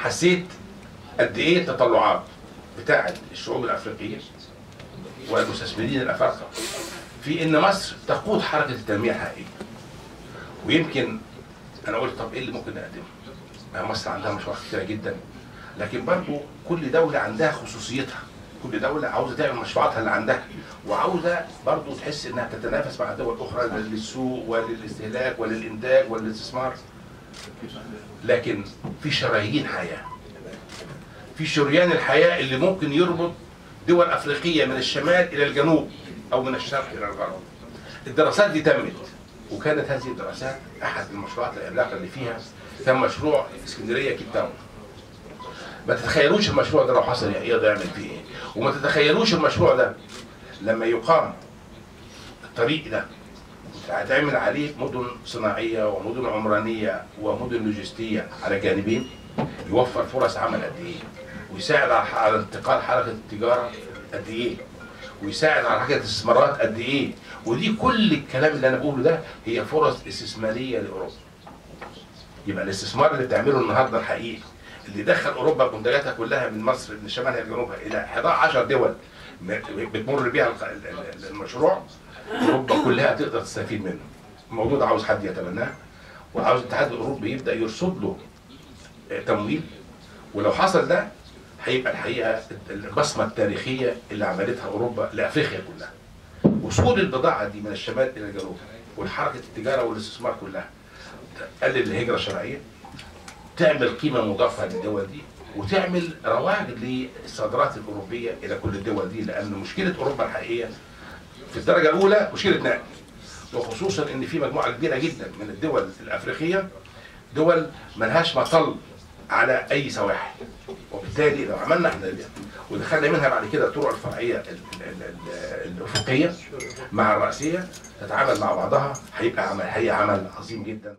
حسيت قد ايه التطلعات بتاعه الشعوب الافريقيه والمستثمرين الافارقه في ان مصر تقود حركه التنميه الحقيقيه ويمكن انا قلت طب ايه اللي ممكن نقدمه؟ ما مصر عندها مشروعات كتيره جدا لكن برضو كل دوله عندها خصوصيتها كل دوله عاوزه تعمل مشروعاتها اللي عندها وعاوزه برضو تحس انها تتنافس مع دول اخرى للسوق وللاستهلاك وللانتاج وللاستثمار لكن في شرايين حياه في شريان الحياه اللي ممكن يربط دول افريقيه من الشمال الى الجنوب او من الشرق الى الغرب الدراسات دي تمت وكانت هذه الدراسات احد المشروعات العملاقه اللي فيها كان مشروع اسكندريه كيب تاون ما تتخيلوش المشروع ده لو حصل يقدر يعمل فيه ايه وما تتخيلوش المشروع ده لما يقام الطريق ده هتعمل عليه مدن صناعيه ومدن عمرانيه ومدن لوجستيه على جانبين يوفر فرص عمل قد ايه ويساعد على على انتقال حركه التجاره قد ايه ويساعد على حركه الاستثمارات قد ايه ودي كل الكلام اللي انا بقوله ده هي فرص استثماريه لاوروبا يبقى الاستثمار اللي بتعمله النهارده الحقيقي اللي دخل اوروبا بمنتجاتها كلها من مصر من شمالها لجنوبها الى 11 دول بتمر بيها الق- ال- ال- المشروع اوروبا كلها تقدر تستفيد منه الموضوع ده عاوز حد يتبناه وعاوز الاتحاد الاوروبي يبدا يرصد له آه، تمويل ولو حصل ده هيبقى الحقيقه البصمه التاريخيه اللي عملتها اوروبا لافريقيا كلها وصول البضاعه دي من الشمال الى الجنوب والحركه التجاره والاستثمار كلها تقلل الهجره الشرعيه تعمل قيمه مضافه للدول دي وتعمل رواج للصادرات الاوروبيه الى كل الدول دي لان مشكله اوروبا الحقيقيه في الدرجه الاولى مشكله نقل وخصوصا ان في مجموعه كبيره جدا من الدول الافريقيه دول ملهاش مطل على اي سواحل وبالتالي لو عملنا احنا ده ودخلنا منها بعد كده الطرق الفرعيه ال- ال- ال- الافقيه مع الراسيه تتعامل مع بعضها هيبقى عمل هي عمل عظيم جدا